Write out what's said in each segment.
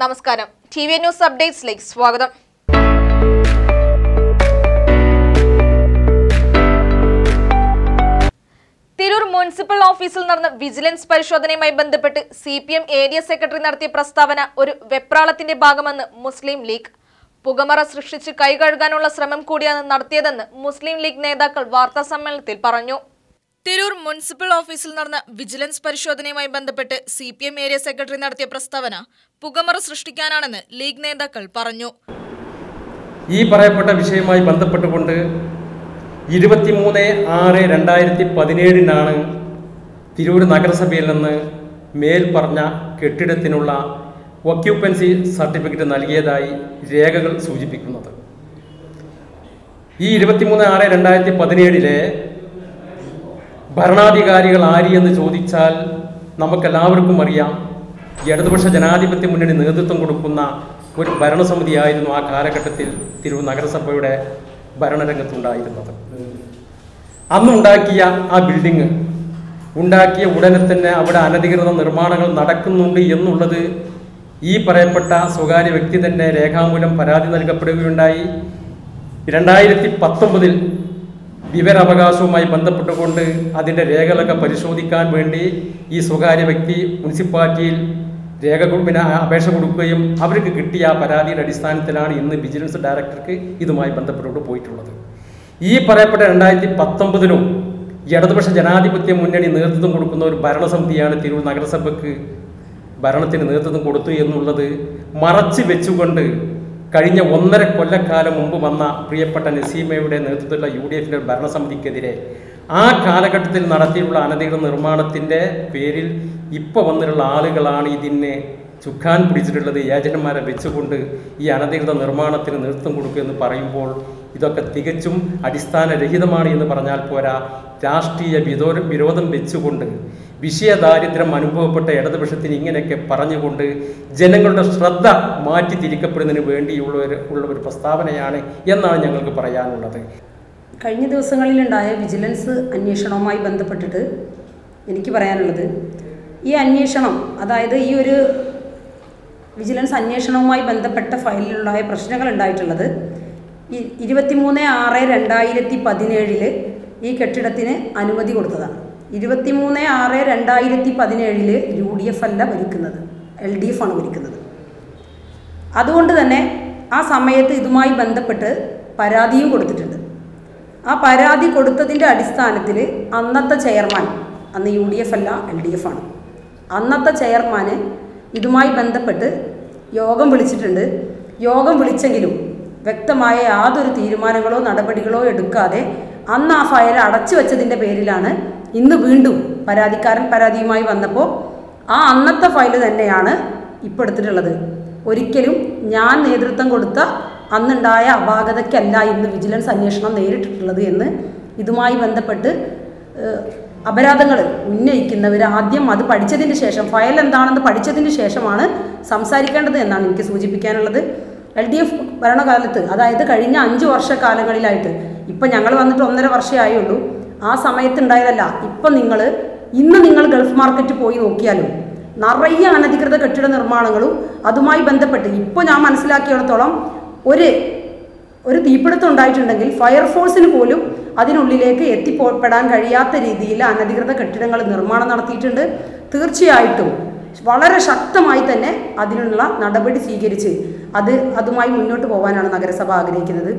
നമസ്കാരം T V news അപ്ഡേറ്റ്സിലേക്ക് സ്വാഗതം Tirur municipal ഓഫീസിൽ നടന്ന വിജിലൻസ് പരിശോധനയുമായി ബന്ധപ്പെട്ട് സി പി എം ഏരിയ സെക്രട്ടറി നടത്തിയ പ്രസ്താവന ഒരു വെപ്രാളത്തിന്റെ ഭാഗമെന്ന് മുസ്ലിം ലീഗ് പുകമറ സൃഷ്ടിച്ച് കൈ കഴുകാനുള്ള ശ്രമം കൂടിയാണ് നടത്തിയതെന്ന് മുസ്ലിം ലീഗ് നേതാക്കൾ വാർത്താ സമ്മേളനത്തിൽ പറഞ്ഞു തിരൂർ മുനിസിപ്പൽ ഓഫീസിൽ നടന്ന വിജിലൻസ് പരിശോധനയുമായി ബന്ധപ്പെട്ട് സി പി എം ഏരിയ സെക്രട്ടറി നടത്തിയ പ്രസ്താവന പുകമറ സൃഷ്ടിക്കാനാണെന്ന് ലീഗ് നേതാക്കൾ പറഞ്ഞു ഈ പറയപ്പെട്ട വിഷയവുമായി ബന്ധപ്പെട്ടുകൊണ്ട് ഇരുപത്തിമൂന്ന് ആറ് രണ്ടായിരത്തി പതിനേഴിനാണ് തിരൂർ നഗരസഭയിൽ നിന്ന് മേൽ പറഞ്ഞ കെട്ടിടത്തിനുള്ള ഒക്യുപ്പൻസി സർട്ടിഫിക്കറ്റ് നൽകിയതായി രേഖകൾ സൂചിപ്പിക്കുന്നത് ഈ ഇരുപത്തിമൂന്ന് ആറ് രണ്ടായിരത്തി പതിനേഴിലെ ഭരണാധികാരികൾ ആര് എന്ന് ചോദിച്ചാൽ നമുക്കെല്ലാവർക്കും അറിയാം ഇടതുപക്ഷ ജനാധിപത്യ മുന്നണി നേതൃത്വം കൊടുക്കുന്ന ഒരു ഭരണസമിതിയായിരുന്നു ആ കാലഘട്ടത്തിൽ തിരൂർ നഗരസഭയുടെ ഭരണരംഗത്തുണ്ടായിരുന്നത് അന്നുണ്ടാക്കിയ ആ ബിൽഡിങ് ഉണ്ടാക്കിയ ഉടനെ തന്നെ അവിടെ അനധികൃത നിർമ്മാണങ്ങൾ നടക്കുന്നുണ്ട് എന്നുള്ളത് ഈ പറയപ്പെട്ട സ്വകാര്യ വ്യക്തി തന്നെ രേഖാമൂലം പരാതി നൽകപ്പെടുകയുണ്ടായി രണ്ടായിരത്തി പത്തൊമ്പതിൽ വിവരാവകാശവുമായി ബന്ധപ്പെട്ടുകൊണ്ട് അതിൻ്റെ രേഖകളൊക്കെ പരിശോധിക്കാൻ വേണ്ടി ഈ സ്വകാര്യ വ്യക്തി മുനിസിപ്പാലിറ്റിയിൽ രേഖ കൊ- പിന്നെ അപേക്ഷ കൊടുക്കുകയും അവർക്ക് കിട്ടിയ ആ പരാതിയുടെ അടിസ്ഥാനത്തിലാണ് ഇന്ന് വിജിലൻസ് ഡയറക്ടർക്ക് ഇതുമായി ബന്ധപ്പെട്ടുകൊണ്ട് പോയിട്ടുള്ളത് ഈ പറയപ്പെട്ട രണ്ടായിരത്തി പത്തൊമ്പതിനും ഇടതുപക്ഷ ജനാധിപത്യ മുന്നണി നേതൃത്വം കൊടുക്കുന്ന ഒരു ഭരണസമിതിയാണ് തിരൂർ നഗരസഭയ്ക്ക് ഭരണത്തിന് നേതൃത്വം കൊടുത്തു എന്നുള്ളത് മറച്ചു വെച്ചുകൊണ്ട് കഴിഞ്ഞ ഒന്നര കൊല്ലക്കാലം മുമ്പ് വന്ന പ്രിയപ്പെട്ട നസീമയുടെ നേതൃത്വത്തിലുള്ള യു ഡി എഫിൻ്റെ ഭരണസമിതിക്കെതിരെ ആ കാലഘട്ടത്തിൽ നടത്തിയിട്ടുള്ള അനധികൃത നിർമ്മാണത്തിൻ്റെ പേരിൽ ഇപ്പോൾ വന്നിട്ടുള്ള ആളുകളാണ് ഇതിനെ ചുക്കാൻ പിടിച്ചിട്ടുള്ളത് ഏജന്റുമാരെ വെച്ചുകൊണ്ട് ഈ അനധികൃത നിർമ്മാണത്തിന് നേതൃത്വം കൊടുക്കുക എന്ന് പറയുമ്പോൾ ഇതൊക്കെ തികച്ചും അടിസ്ഥാനരഹിതമാണ് എന്ന് പറഞ്ഞാൽ പോരാ രാഷ്ട്രീയ വിരോധ വിരോധം വെച്ചുകൊണ്ട് വിഷയദാരിദ്ര്യം അനുഭവപ്പെട്ട ഇടതുപക്ഷത്തിന് ഇങ്ങനെയൊക്കെ പറഞ്ഞുകൊണ്ട് ജനങ്ങളുടെ ശ്രദ്ധ മാറ്റി തിരിക്കപ്പെടുന്നതിന് വേണ്ടിയുള്ള ഒരു ഉള്ള ഒരു പ്രസ്താവനയാണ് എന്നാണ് ഞങ്ങൾക്ക് പറയാനുള്ളത് കഴിഞ്ഞ ദിവസങ്ങളിലുണ്ടായ വിജിലൻസ് അന്വേഷണവുമായി ബന്ധപ്പെട്ടിട്ട് എനിക്ക് പറയാനുള്ളത് ഈ അന്വേഷണം അതായത് ഈ ഒരു വിജിലൻസ് അന്വേഷണവുമായി ബന്ധപ്പെട്ട ഫയലിലുണ്ടായ പ്രശ്നങ്ങൾ ഉണ്ടായിട്ടുള്ളത് ഈ ഇരുപത്തിമൂന്ന് ആറ് രണ്ടായിരത്തി പതിനേഴില് ഈ കെട്ടിടത്തിന് അനുമതി കൊടുത്തതാണ് ഇരുപത്തിമൂന്ന് ആറ് രണ്ടായിരത്തി പതിനേഴില് യു ഡി എഫ് അല്ല ഭരിക്കുന്നത് എൽ ഡി എഫ് ആണ് ഭരിക്കുന്നത് അതുകൊണ്ട് തന്നെ ആ സമയത്ത് ഇതുമായി ബന്ധപ്പെട്ട് പരാതിയും കൊടുത്തിട്ടുണ്ട് ആ പരാതി കൊടുത്തതിൻ്റെ അടിസ്ഥാനത്തിൽ അന്നത്തെ ചെയർമാൻ അന്ന് യു ഡി എഫ് അല്ല എൽ ഡി എഫ് ആണ് അന്നത്തെ ചെയർമാന് ഇതുമായി ബന്ധപ്പെട്ട് യോഗം വിളിച്ചിട്ടുണ്ട് യോഗം വിളിച്ചെങ്കിലും വ്യക്തമായ യാതൊരു തീരുമാനങ്ങളോ നടപടികളോ എടുക്കാതെ അന്ന് ആ ഫയൽ അടച്ചു വെച്ചതിൻ്റെ പേരിലാണ് ഇന്ന് വീണ്ടും പരാതിക്കാരൻ പരാതിയുമായി വന്നപ്പോൾ ആ അന്നത്തെ ഫയൽ തന്നെയാണ് ഇപ്പോൾ എടുത്തിട്ടുള്ളത് ഒരിക്കലും ഞാൻ നേതൃത്വം കൊടുത്ത അന്നുണ്ടായ അപാകതയ്ക്കല്ല ഇന്ന് വിജിലൻസ് അന്വേഷണം നേരിട്ടിട്ടുള്ളത് എന്ന് ഇതുമായി ബന്ധപ്പെട്ട് ഏഹ്, അപരാധങ്ങൾ ഉന്നയിക്കുന്നവർ ആദ്യം അത് പഠിച്ചതിന് ശേഷം ഫയൽ എന്താണെന്ന് പഠിച്ചതിന് ശേഷമാണ് സംസാരിക്കേണ്ടത് എന്നാണ് എനിക്ക് സൂചിപ്പിക്കാനുള്ളത് എൽ ഡി എഫ് ഭരണകാലത്ത് അതായത് കഴിഞ്ഞ അഞ്ച് വർഷക്കാലങ്ങളിലായിട്ട് ഇപ്പം ഞങ്ങൾ വന്നിട്ട് ഒന്നര വർഷമേ ആയുള്ളൂ ആ സമയത്ത് ഉണ്ടായതല്ല ഇപ്പം നിങ്ങൾ ഇന്ന് നിങ്ങൾ ഗൾഫ് മാർക്കറ്റ് പോയി നോക്കിയാലും നിറയെ അനധികൃത കെട്ടിട നിർമ്മാണങ്ങളും അതുമായി ബന്ധപ്പെട്ട് ഇപ്പോൾ ഞാൻ മനസ്സിലാക്കിയിടത്തോളം ഒരു ഒരു തീപിടുത്തം ഉണ്ടായിട്ടുണ്ടെങ്കിൽ ഫയർഫോഴ്സിന് പോലും അതിനുള്ളിലേക്ക് എത്തിപ്പെടാൻ കഴിയാത്ത രീതിയിൽ അനധികൃത കെട്ടിടങ്ങൾ നിർമ്മാണം നടത്തിയിട്ടുണ്ട് തീർച്ചയായിട്ടും വളരെ ശക്തമായി തന്നെ അതിനുള്ള നടപടി സ്വീകരിച്ച് അത് അതുമായി മുന്നോട്ട് പോകാനാണ് നഗരസഭ ആഗ്രഹിക്കുന്നത്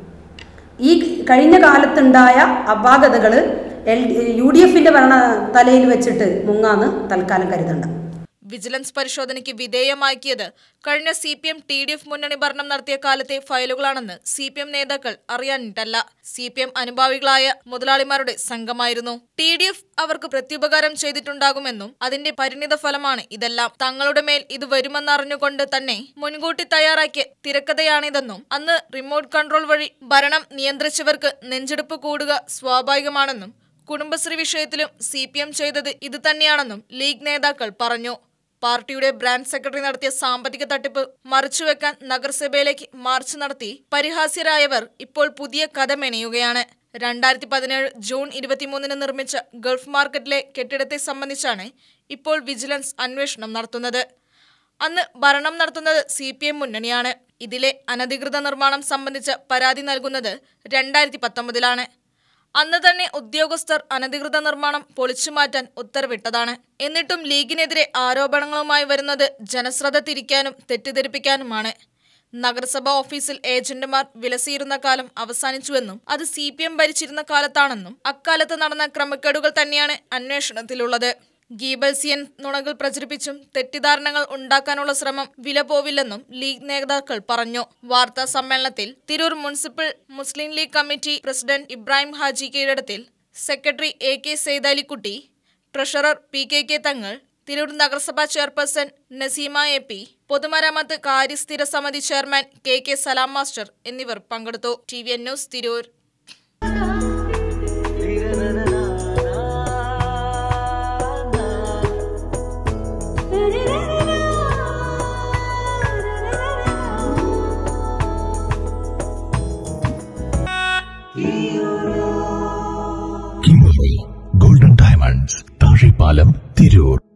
ഈ കഴിഞ്ഞ കാലത്തുണ്ടായ അപാകതകൾ എൽ യു ഡി എഫിൻ്റെ ഭരണ തലയിൽ വെച്ചിട്ട് മുങ്ങാന്ന് തൽക്കാലം കരുതണ്ട വിജിലൻസ് പരിശോധനയ്ക്ക് വിധേയമാക്കിയത് കഴിഞ്ഞ സി പി എം ടി ഡി എഫ് മുന്നണി ഭരണം നടത്തിയ കാലത്തെ ഫയലുകളാണെന്ന് സി പി എം നേതാക്കൾ അറിയാനിട്ടല്ല സി പി എം അനുഭാവികളായ മുതലാളിമാരുടെ സംഘമായിരുന്നു ടി ഡി എഫ് അവർക്ക് പ്രത്യുപകാരം ചെയ്തിട്ടുണ്ടാകുമെന്നും അതിന്റെ പരിണിത ഫലമാണ് ഇതെല്ലാം തങ്ങളുടെ മേൽ ഇത് വരുമെന്നറിഞ്ഞുകൊണ്ട് തന്നെ മുൻകൂട്ടി തയ്യാറാക്കിയ തിരക്കഥയാണിതെന്നും അന്ന് റിമോട്ട് കൺട്രോൾ വഴി ഭരണം നിയന്ത്രിച്ചവർക്ക് നെഞ്ചെടുപ്പ് കൂടുക സ്വാഭാവികമാണെന്നും കുടുംബശ്രീ വിഷയത്തിലും സി പി എം ചെയ്തത് ഇത് തന്നെയാണെന്നും ലീഗ് നേതാക്കൾ പറഞ്ഞു പാർട്ടിയുടെ ബ്രാൻഡ് സെക്രട്ടറി നടത്തിയ സാമ്പത്തിക തട്ടിപ്പ് മറിച്ചുവെക്കാൻ നഗരസഭയിലേക്ക് മാർച്ച് നടത്തി പരിഹാസ്യരായവർ ഇപ്പോൾ പുതിയ കഥ മെനയുകയാണ് രണ്ടായിരത്തി പതിനേഴ് ജൂൺ ഇരുപത്തിമൂന്നിന് നിർമ്മിച്ച ഗൾഫ് മാർക്കറ്റിലെ കെട്ടിടത്തെ സംബന്ധിച്ചാണ് ഇപ്പോൾ വിജിലൻസ് അന്വേഷണം നടത്തുന്നത് അന്ന് ഭരണം നടത്തുന്നത് സി പി എം മുന്നണിയാണ് ഇതിലെ അനധികൃത നിർമ്മാണം സംബന്ധിച്ച് പരാതി നൽകുന്നത് രണ്ടായിരത്തി പത്തൊമ്പതിലാണ് അന്ന് തന്നെ ഉദ്യോഗസ്ഥർ അനധികൃത നിർമ്മാണം പൊളിച്ചുമാറ്റാൻ ഉത്തരവിട്ടതാണ് എന്നിട്ടും ലീഗിനെതിരെ ആരോപണങ്ങളുമായി വരുന്നത് ജനശ്രദ്ധ തിരിക്കാനും തെറ്റിദ്ധരിപ്പിക്കാനുമാണ് നഗരസഭാ ഓഫീസിൽ ഏജന്റുമാർ വിലസിയിരുന്ന കാലം അവസാനിച്ചുവെന്നും അത് സി പി എം ഭരിച്ചിരുന്ന കാലത്താണെന്നും അക്കാലത്ത് നടന്ന ക്രമക്കേടുകൾ തന്നെയാണ് അന്വേഷണത്തിലുള്ളത് ഗീബൽസിയൻ നുണകൾ പ്രചരിപ്പിച്ചും തെറ്റിദ്ധാരണകൾ ഉണ്ടാക്കാനുള്ള ശ്രമം വില പോവില്ലെന്നും ലീഗ് നേതാക്കൾ പറഞ്ഞു വാർത്താ സമ്മേളനത്തിൽ Tirur municipal Muslim League committee president Ibrahim Haji Keezhadathil secretary A K Saidalikutty treasurer P K K Thangal Tirur നഗരസഭാ ചെയർപേഴ്സൺ നസീമ എ പി പൊതുമരാമത്ത് കാര്യസ്ഥിര സമിതി chairman K K Salam master എന്നിവർ പങ്കെടുത്തു T V N news Tirur Kimberly golden diamonds Thazhepalam Tirur